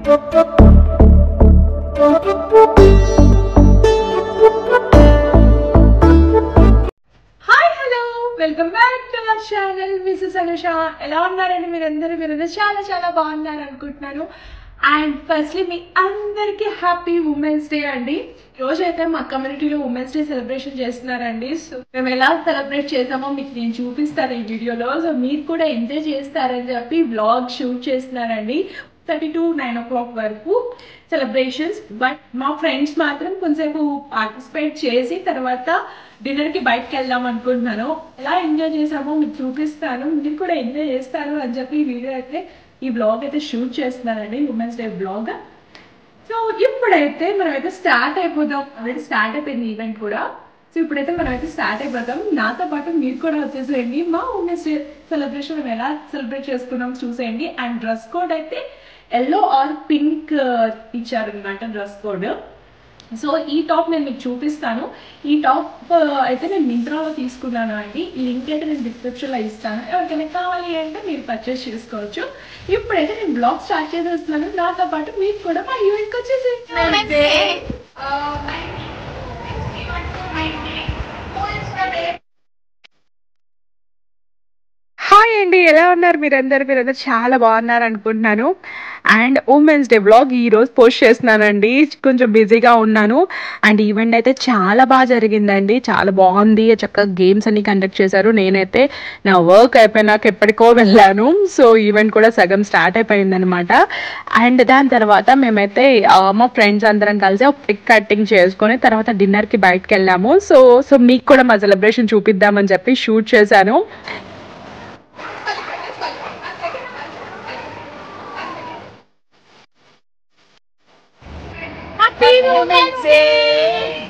Hi hello welcome back to our channel Mrs Anusha ఎలా ఉన్నారండి మీరందరూ మీరు చాలా చాలా బాగున్నారు అనుకుంటున్నాను అండ్ ఫస్ట్లీ మీ అందరికీ హ్యాపీ ఉమెన్స్ డే అండి రోజు అయితే మా కమ్యూనిటీలో ఉమెన్స్ డే సెలబ్రేషన్ చేస్తున్నారండి సో మేము ఎలా సెలబ్రేట్ చేసామో మీకు నేను చూపిస్తాను ఈ వీడియోలో సో మీరు కూడా ఎంజాయ్ చేస్తారని చెప్పి బ్లాగ్ షూట్ చేస్తున్నారండి thirty to nine o'clock వరకు సెలబ్రేషన్స్ బట్ మా ఫ్రెండ్స్ మాత్రం కొంచెంసేపు పార్టిసిపేట్ చేసి తర్వాత డిన్నర్ కి బయటకు వెళ్దాం అనుకుంటున్నాను ఎలా ఎంజాయ్ చేసామో మీకు చూపిస్తాను మీరు కూడా ఎంజాయ్ చేస్తారు అని చెప్పి ఈ వీడియో అయితే ఈ బ్లాగ్ అయితే షూట్ చేస్తున్నానండి ఉమెన్స్ డే బ్లాగ్ సో ఇప్పుడైతే మనమైతే స్టార్ట్ అయిపోదాం ఆల్రెడీ స్టార్ట్ అయిపోయింది ఈవెంట్ కూడా సో ఇప్పుడైతే మనమైతే స్టార్ట్ అయిపోతాం నాతో పాటు మీరు కూడా వచ్చేసేయండి మా ఉమెన్స్ డే సెలబ్రేషన్ మేము ఎలా సెలబ్రేట్ చేసుకున్నాం చూసేయండి అండ్ డ్రెస్ కోడ్ అయితే ఎల్లో ఆర్ పింక్ ఇచ్చారు అనమాట డ్రెస్ కోడ్ సో ఈ టాప్ నేను మీకు చూపిస్తాను ఈ టాప్ అయితే నేను మింత్రాలో తీసుకున్నాను అండి ఈ లింక్ అయితే నేను డిస్క్రిప్షన్లో ఇస్తాను ఎవరికైనా కావాలి అంటే మీరు పర్చేస్ చేసుకోవచ్చు ఇప్పుడైతే నేను బ్లాగ్ స్టార్ట్ చేసేస్తున్నాను నాతో పాటు మీరు కూడా మా ఈవెంట్కి వచ్చేసి హాయ్ అండి ఎలా ఉన్నారు మీరందరూ మీరందరూ చాలా బాగున్నారు అనుకుంటున్నాను అండ్ ఉమెన్స్ డే బ్లాగ్ ఈ రోజు పోస్ట్ చేస్తున్నానండి కొంచెం బిజీగా ఉన్నాను అండ్ ఈవెంట్ అయితే చాలా బాగా జరిగిందండి చాలా బాగుంది చక్కగా గేమ్స్ అన్ని కండక్ట్ చేశారు నేనైతే నా వర్క్ అయిపోయినాక ఎప్పటికో వెళ్ళాను సో ఈవెంట్ కూడా సగం స్టార్ట్ అయిపోయింది అనమాట అండ్ దాని తర్వాత మేమైతే ఆ, మా ఫ్రెండ్స్ అందరం కలిసి ఒక పిక్ కటింగ్ చేసుకొని తర్వాత డిన్నర్కి బయటకు వెళ్ళాము సో సో మీకు కూడా మా సెలబ్రేషన్ చూపిద్దామని చెప్పి షూట్ చేశాను Happy Women's Day!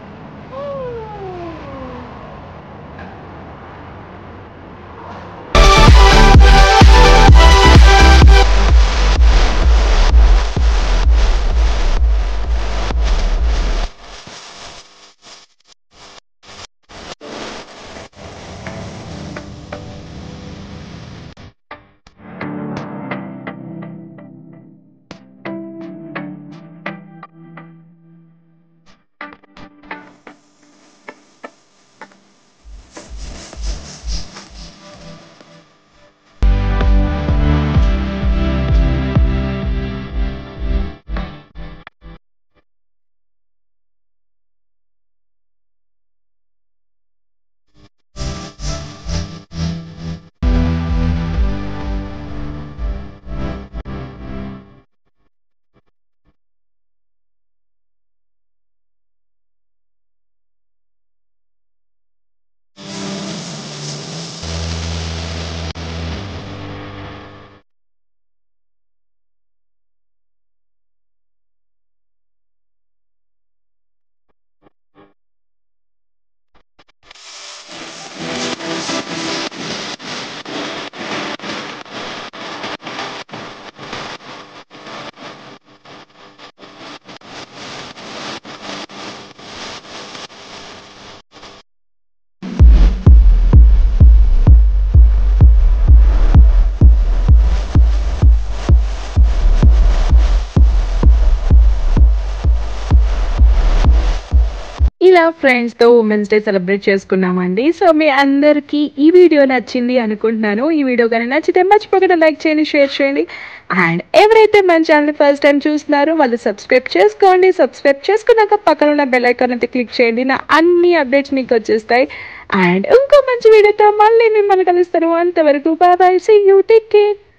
ఇలా ఫ్రెండ్స్తో ఉమెన్స్ డే సెలబ్రేట్ చేసుకున్నామండి సో మీ అందరికీ ఈ వీడియో నచ్చింది అనుకుంటున్నాను ఈ వీడియో కానీ నచ్చితే మర్చిపోకుండా లైక్ చేయండి షేర్ చేయండి అండ్ ఎవరైతే మన ఛానల్ ఫస్ట్ టైం చూస్తున్నారో వాళ్ళు సబ్స్క్రైబ్ చేసుకోండి సబ్స్క్రైబ్ చేసుకున్నాక పక్కన ఉన్న బెల్ ఐకాన్ అయితే క్లిక్ చేయండి నా అన్ని అప్డేట్స్ మీకు వచ్చేస్తాయి అండ్ ఇంకో మంచి వీడియోతో మళ్ళీ మిమ్మల్ని కలుస్తాను అంతవరకు bye see you take care